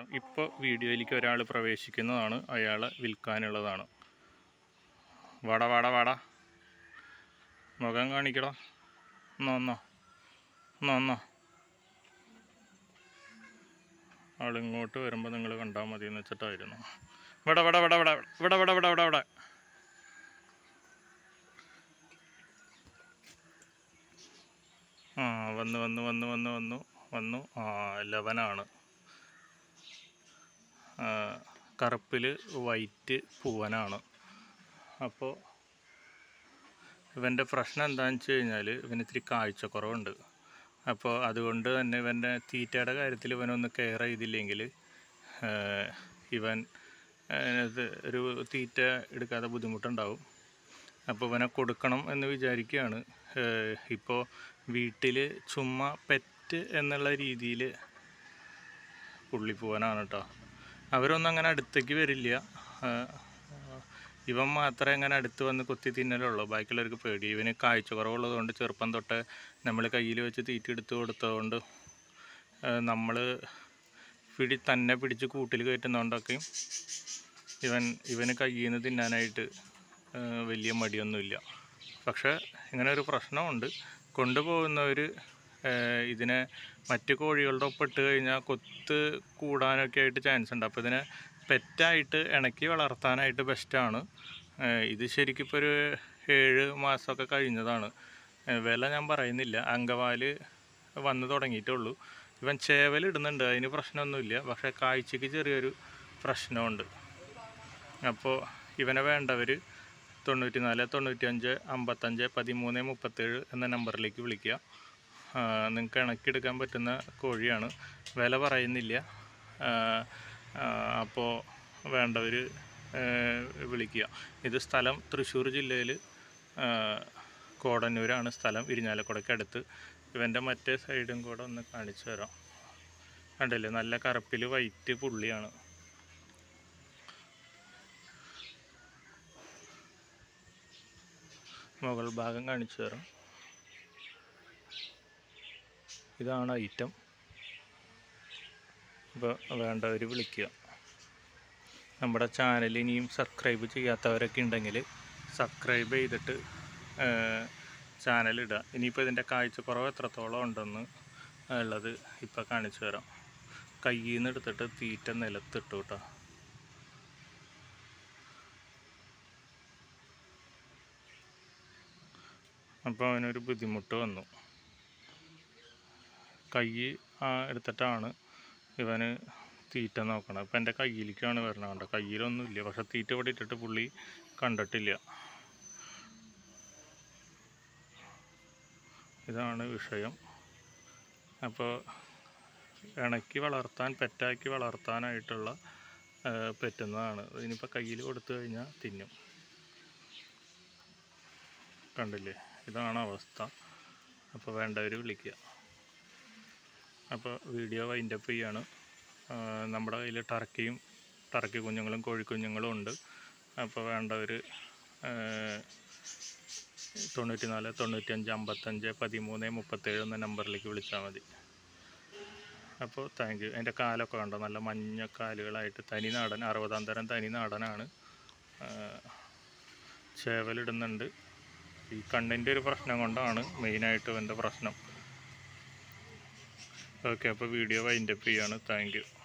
നമസ്കാരം ഇപ്പോൾ വീഡിയോയിലേക്ക് ഒരാൾ പ്രവേശിക്കുന്നതാണ് അയാളെ വിൽക്കാനുള്ളതാണ് വാടാ വാടാ വാടാ മുഖം കാണിക്കടാ ഒന്നോ ഒന്നോ ഒന്നോ ഒന്നോ ആളിങ്ങോട്ട് വരുമ്പോൾ നിങ്ങൾ കണ്ടാൽ മതി എന്ന് വെച്ചിട്ടായിരുന്നു ഇവിടെ ഇവിടെ ഇവിടെ ഇവിടെ ഇവിടെ ഇവിടെ ഇവിടെ ഇവിടെ ഇവിടെ ആ വന്ന് വന്ന് വന്ന് വന്ന് വന്നു വന്നു ആ ലെവനാണ് കറുപ്പിൽ വൈറ്റ് പൂവനാണ് അപ്പോൾ ഇവൻ്റെ പ്രശ്നം എന്താണെന്ന് വെച്ച് കഴിഞ്ഞാൽ ഇവന് ഇത്തിരി കാഴ്ചക്കുറവുണ്ട് അപ്പോൾ അതുകൊണ്ട് തന്നെ ഇവൻ്റെ തീറ്റയുടെ കാര്യത്തിൽ ഇവനൊന്ന് കെയർ ചെയ്തില്ലെങ്കിൽ ഇവൻ ഏഹ്, ഇത് ഒരു തീറ്റ എടുക്കാതെ ബുദ്ധിമുട്ടുണ്ടാവും അപ്പോൾ ഇവനെ കൊടുക്കണം എന്ന് വിചാരിക്കുകയാണ് ഇപ്പോൾ വീട്ടിൽ ചുമ്മാ പെറ്റ് എന്നുള്ള രീതിയിൽ പുള്ളി പോകാനാണ് കേട്ടോ അവരൊന്നും അങ്ങനെ അടുത്തേക്ക് വരില്ല ആ, ഇവൻ മാത്രമേ അങ്ങനെ അടുത്ത് വന്ന് കുത്തി തിന്നലുള്ളൂ ബാക്കിയുള്ളവർക്ക് പേടി ഇവന് കാഴ്ച കുറവുള്ളതുകൊണ്ട് ചെറുപ്പം തൊട്ട് നമ്മൾ കയ്യിൽ വെച്ച് തീറ്റ എടുത്ത് കൊടുത്തതുകൊണ്ട് നമ്മൾ പിടി തന്നെ പിടിച്ച് കൂട്ടിൽ കയറ്റുന്നതുകൊണ്ടൊക്കെയും ഇവൻ ഇവന് കയ്യിൽ നിന്ന് തിന്നാനായിട്ട് ആ, വലിയ മടിയൊന്നുമില്ല പക്ഷേ ഇങ്ങനെ ഒരു പ്രശ്നമുണ്ട് കൊണ്ടുപോകുന്നവർ ഇതിനെ മറ്റ് കോഴികളുടെ ഒപ്പം ഇട്ട് കഴിഞ്ഞാൽ കൊത്ത് കൂടാനൊക്കെ ആയിട്ട് ചാൻസ് ഉണ്ട് അപ്പോൾ ഇതിനെ പെറ്റായിട്ട് ഇണക്കി വളർത്താനായിട്ട് ബെസ്റ്റാണ് ഇത് ശരിക്കും ഇപ്പോൾ ഒരു ഏഴ് മാസമൊക്കെ കഴിഞ്ഞതാണ് ഏ, വില ഞാൻ പറയുന്നില്ല അങ്കവാല് വന്ന് തുടങ്ങിയിട്ടുള്ളൂ ഇവൻ ചേവലിടുന്നുണ്ട് അതിന് പ്രശ്നമൊന്നുമില്ല പക്ഷേ കാഴ്ചയ്ക്ക് ചെറിയൊരു പ്രശ്നമുണ്ട് അപ്പോൾ ഇവനെ വേണ്ടവർ തൊണ്ണൂറ്റി നാല് തൊണ്ണൂറ്റി അഞ്ച് അമ്പത്തഞ്ച് പതിമൂന്ന് മുപ്പത്തേഴ് എന്ന നമ്പറിലേക്ക് വിളിക്കുക നിങ്ങൾക്ക് ഇണക്കിയെടുക്കാൻ പറ്റുന്ന കോഴിയാണ് വില പറയുന്നില്ല അപ്പോൾ വേണ്ടവർ വിളിക്കുക ഇത് സ്ഥലം തൃശ്ശൂർ ജില്ലയിൽ കോടന്നൂരാണ് സ്ഥലം ഇരിഞ്ഞാലക്കുടയ്ക്ക് അടുത്ത് ഇവൻ്റെ മറ്റേ സൈഡും കൂടെ ഒന്ന് കാണിച്ചു തരാം കണ്ടില്ലേ നല്ല കറുപ്പിൽ വൈറ്റ് പുള്ളിയാണ് മുകൾ ഭാഗം കാണിച്ചു തരാം ഇതാണ് ഐറ്റം ഇപ്പോൾ വേണ്ടവർ വിളിക്കുക നമ്മുടെ ചാനൽ ഇനിയും സബ്സ്ക്രൈബ് ചെയ്യാത്തവരൊക്കെ ഉണ്ടെങ്കിൽ സബ്സ്ക്രൈബ് ചെയ്തിട്ട് ചാനൽ ഇടുക ഇനിയിപ്പോൾ ഇതിൻ്റെ കാഴ്ചക്കുറവ് എത്രത്തോളം ഉണ്ടെന്ന് ഉള്ളത് ഇപ്പോൾ കാണിച്ചു തരാം കയ്യിൽ നിന്ന് എടുത്തിട്ട് തീറ്റ നിലത്തിട്ടു കേട്ടോ അപ്പോൾ അവനൊരു ബുദ്ധിമുട്ട് വന്നു കൈ ആ എടുത്തിട്ടാണ് ഇവന് തീറ്റ നോക്കണം അപ്പം എൻ്റെ കയ്യിലേക്കാണ് വരണത് കണ്ടോ കയ്യിലൊന്നുമില്ല പക്ഷെ തീറ്റ ഇവിടെ ഇട്ടിട്ട് പുള്ളി കണ്ടിട്ടില്ല ഇതാണ് വിഷയം അപ്പോൾ ഇണക്കി വളർത്താൻ പെറ്റാക്കി വളർത്താനായിട്ടുള്ള ആ, പറ്റുന്നതാണ് ഇനിയിപ്പോൾ കയ്യിൽ കൊടുത്തു കഴിഞ്ഞാൽ തിന്നും കണ്ടില്ലേ ഇതാണ് അവസ്ഥ അപ്പോൾ വേണ്ടവർ വിളിക്കുക അപ്പോൾ വീഡിയോ വൈൻഡപ്പ് ചെയ്യാണ് ആ, നമ്മുടെ കയ്യിൽ ടർക്കിയും ടർക്കി കുഞ്ഞുങ്ങളും കോഴിക്കുഞ്ഞുങ്ങളും ഉണ്ട് അപ്പോൾ വേണ്ടവർ തൊണ്ണൂറ്റി നാല് തൊണ്ണൂറ്റഞ്ച് അമ്പത്തഞ്ച് പതിമൂന്ന് മുപ്പത്തേഴ് എന്ന നമ്പറിലേക്ക് വിളിച്ചാൽ മതി അപ്പോൾ താങ്ക് യു അതിൻ്റെ കാലൊക്കെ കണ്ടോ നല്ല മഞ്ഞ കാലുകളായിട്ട് തനി നാടൻ അറുപതാം തരം തനി നാടനാണ് ആ, ചേവലിടുന്നുണ്ട് ഈ കണ്ണിൻ്റെ ഒരു പ്രശ്നം കൊണ്ടാണ് മെയിനായിട്ട് എൻ്റെ പ്രശ്നം ഓക്കെ അപ്പോൾ വീഡിയോ വൈൻഡപ്പ് ചെയ്യാണ് താങ്ക് യു